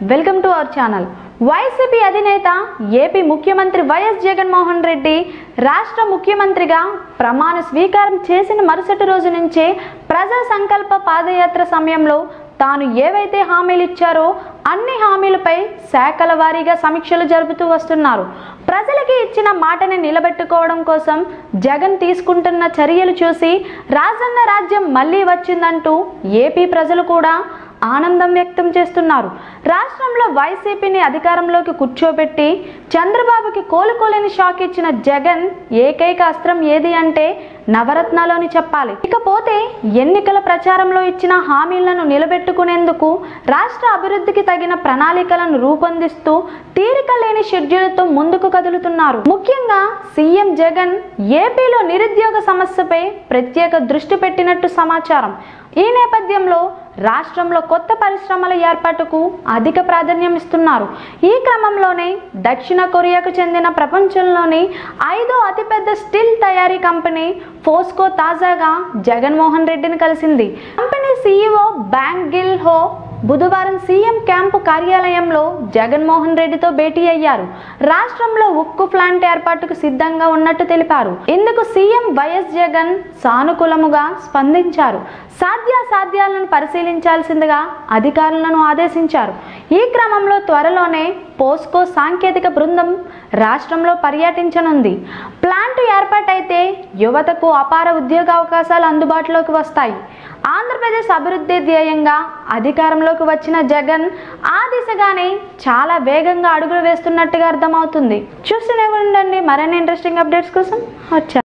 welcome to our channel YCP అధినేత AP ముఖ్యమంత్రి YS Jaganmohan Reddy రాష్ట్ర ముఖ్యమంత్రిగా ప్రమాణ స్వీకారం చేసిన మరుసటి రోజు నుంచే ప్రజా సంకల్ప పాదయాత్ర సమయంలో తాను ఏవైతే హామీలు ఇచ్చారో అన్ని హామీలపై శాఖల వారీగా సమీక్షలు జరుపుతూ వస్తున్నారు ప్రజలకి ఇచ్చిన మాటని నిలబెట్టుకోవడం కోసం జగన్ తీసుకుంటున్న చర్యలు చూసి రాజన్న రాజ్యం మళ్ళీ వచ్చిందంటూ ఏపీ ప్రజలు కూడా ఆనందం వ్యక్తం చేస్తున్నారు రాష్ట్రంలో వైసీపీని అధికారంలోకి కూర్చోబెట్టి చంద్రబాబుకి కోలుకోలేని షాక్ ఇచ్చిన జగన్ ఏకైక అస్త్రం ఏది అంటే నవరత్నాలోని చెప్పాలి ఇకపోతే ఎన్నికల ప్రచారంలో ఇచ్చిన హామీలను నిలబెట్టుకునేందుకు రాష్ట్ర అభివృద్ధికి తగిన ప్రణాళికలను రూపొందిస్తూ తీరిక లేని షెడ్యూల్తో ముందుకు కదులుతున్నారు ముఖ్యంగా సీఎం జగన్ ఏపీలో నిరుద్యోగ సమస్యపై ప్రత్యేక దృష్టి పెట్టినట్టు సమాచారం ఈ నేపథ్యంలో రాష్ట్రంలో కొత్త పరిశ్రమల ఏర్పాటుకు అధిక ప్రాధాన్యం ఇస్తున్నారు ఈ క్రమంలోనే దక్షిణ కొరియాకు చెందిన ప్రపంచంలోని ఐదో అతిపెద్ద స్టీల్ తయారీ కంపెనీ ఫోస్కో తాజాగా జగన్మోహన్ రెడ్డిని కలిసింది కంపెనీ సీఈఓ బ్యాంక్ గిల్ హో బుధవారం సీఎం క్యాంపు కార్యాలయంలో జగన్మోహన్ రెడ్డితో భేటీ అయ్యారు రాష్ట్రంలో ఉక్కు ప్లాంట్ ఏర్పాటుకు సిద్ధంగా ఉన్నట్టు తెలిపారు ఇందుకు సీఎం వైఎస్ జగన్ సానుకూలముగా స్పందించారు సాధ్యాసాధ్యాలను పరిశీలించాల్సిందిగా అధికారులను ఆదేశించారు ఈ క్రమంలో త్వరలోనే పోస్కో సాంకేతిక బృందం రాష్ట్రంలో పర్యటించనుంది ప్లాంట్ ఏర్పాటైతే యువతకు అపార ఉద్యోగ అవకాశాలు అందుబాటులోకి వస్తాయి ఆంధ్రప్రదేశ్ అభివృద్ధి ధ్యేయంగా అధికారంలోకి వచ్చిన జగన్ ఆ దిశగానే చాలా వేగంగా అడుగులు వేస్తున్నట్టుగా అర్థమవుతుంది చూస్తూనే ఉండండి మరిన్ని ఇంట్రెస్టింగ్ అప్డేట్స్ కోసం వచ్చా